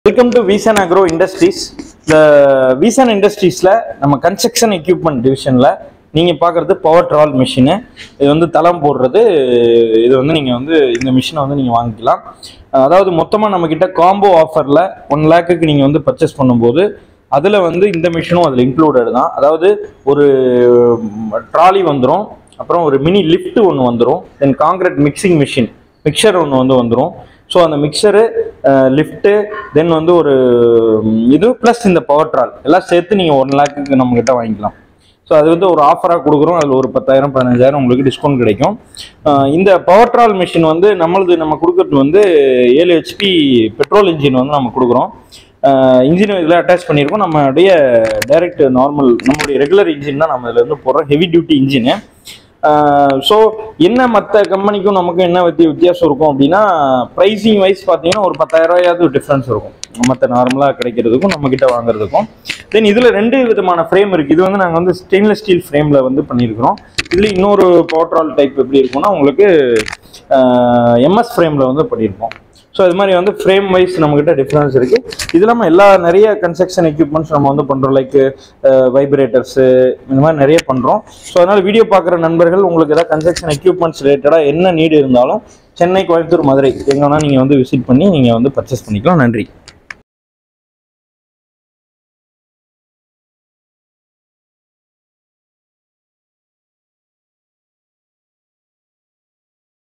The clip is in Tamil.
welcome to Veesan agro industries இந்த வீசன் இண்டஸ்ட்ரீஸில் நம்ம கன்ஸ்ட்ரக்ஷன் எக்யூப்மெண்ட் டிவிஷனில் நீங்கள் பார்க்குறது பவர் ட்ரால் மிஷினு இது வந்து தளம் போடுறது இது வந்து நீங்கள் வந்து இந்த மிஷினை வந்து நீங்கள் வாங்கிக்கலாம் அதாவது மொத்தமாக நம்மக்கிட்ட காம்போ ஆஃபரில் ஒன் லேக்குக்கு நீங்கள் வந்து பர்ச்சேஸ் பண்ணும்போது அதில் வந்து இந்த மிஷினும் அதில் இன்க்ளூடட் தான் அதாவது ஒரு ட்ராலி வந்துடும் அப்புறம் ஒரு மினி லிஃப்ட் ஒன்று வந்துடும் then concrete mixing machine mixer ஒன்று வந்து வந்துடும் ஸோ அந்த மிக்சரு லிஃப்ட்டு தென் வந்து ஒரு ம், இது ப்ளஸ் இந்த பவர் ட்ரால் எல்லாம் சேர்த்து நீங்கள் ஒன் லேக்குக்கு நம்மக்கிட்ட வாங்கிக்கலாம் ஸோ அது வந்து ஒரு ஆஃபராக கொடுக்குறோம் அதில் ஒரு பத்தாயிரம் பதினஞ்சாயிரம் உங்களுக்கு டிஸ்கவுண்ட் கிடைக்கும் அஹ் இந்த பவர் ட்ரால் மிஷின் வந்து நம்மளது நம்ம கொடுக்கறது வந்து ஏழு ஹெச்பி பெட்ரோல் இன்ஜின் வந்து நம்ம கொடுக்குறோம் இன்ஜின் இதில் அட்டாச் பண்ணியிருக்கோம் நம்மளுடைய டைரக்ட் நார்மல் நம்மளுடைய ரெகுலர் இன்ஜின் தான் நம்ம இதில் இருந்து போடுறோம் ஹெவி டியூட்டி இன்ஜினு ஸோ என்ன மற்ற கம்பெனிக்கும் நமக்கும் என்ன வித்திய வித்தியாசம் இருக்கும் அப்படின்னா ப்ரைஸிங் வைஸ் பார்த்தீங்கன்னா ஒரு பத்தாயிரம் ரூபாயாவது டிஃப்ரென்ஸ் இருக்கும் மற்ற நார்மலாக கிடைக்கிறதுக்கும் நம்மக்கிட்ட வாங்குறதுக்கும் தென் இதில் ரெண்டு விதமான ஃப்ரேம் இருக்குது இது வந்து நாங்கள் வந்து ஸ்டெயின்லெஸ் ஸ்டீல் ஃப்ரேமில் வந்து பண்ணியிருக்கிறோம் இதில் இன்னொரு பவர்ட்ரால் டைப் எப்படி இருக்கும்னா உங்களுக்கு எம்எஸ் ஃப்ரேமில் வந்து பண்ணியிருக்கோம் ஸோ இது மாதிரி வந்து ஃப்ரேம் வைஸ் நம்மக்கிட்ட டிஃப்ரென்ஸ் இருக்குது இது இல்லாமல் எல்லா நிறைய கன்ஸ்ட்ரக்ஷன் எக்யூப்மெண்ட்ஸ் நம்ம வந்து பண்ணுறோம் லைக் வைப்ரேட்டர்ஸு இந்த மாதிரி நிறைய பண்ணுறோம் ஸோ அதனால் வீடியோ பார்க்குற நண்பர்கள் உங்களுக்கு ஏதாவது கன்ஸ்ட்ரக்ஷன் எக்யூப்மெண்ட்ஸ் ரிலேட்டடாக என்ன நீடு இருந்தாலும் சென்னை கோயம்புத்தூர் மதுரை எங்கன்னா நீங்கள் வந்து விசிட் பண்ணி நீங்கள் வந்து பர்ச்சேஸ் பண்ணிக்கலாம் நன்றி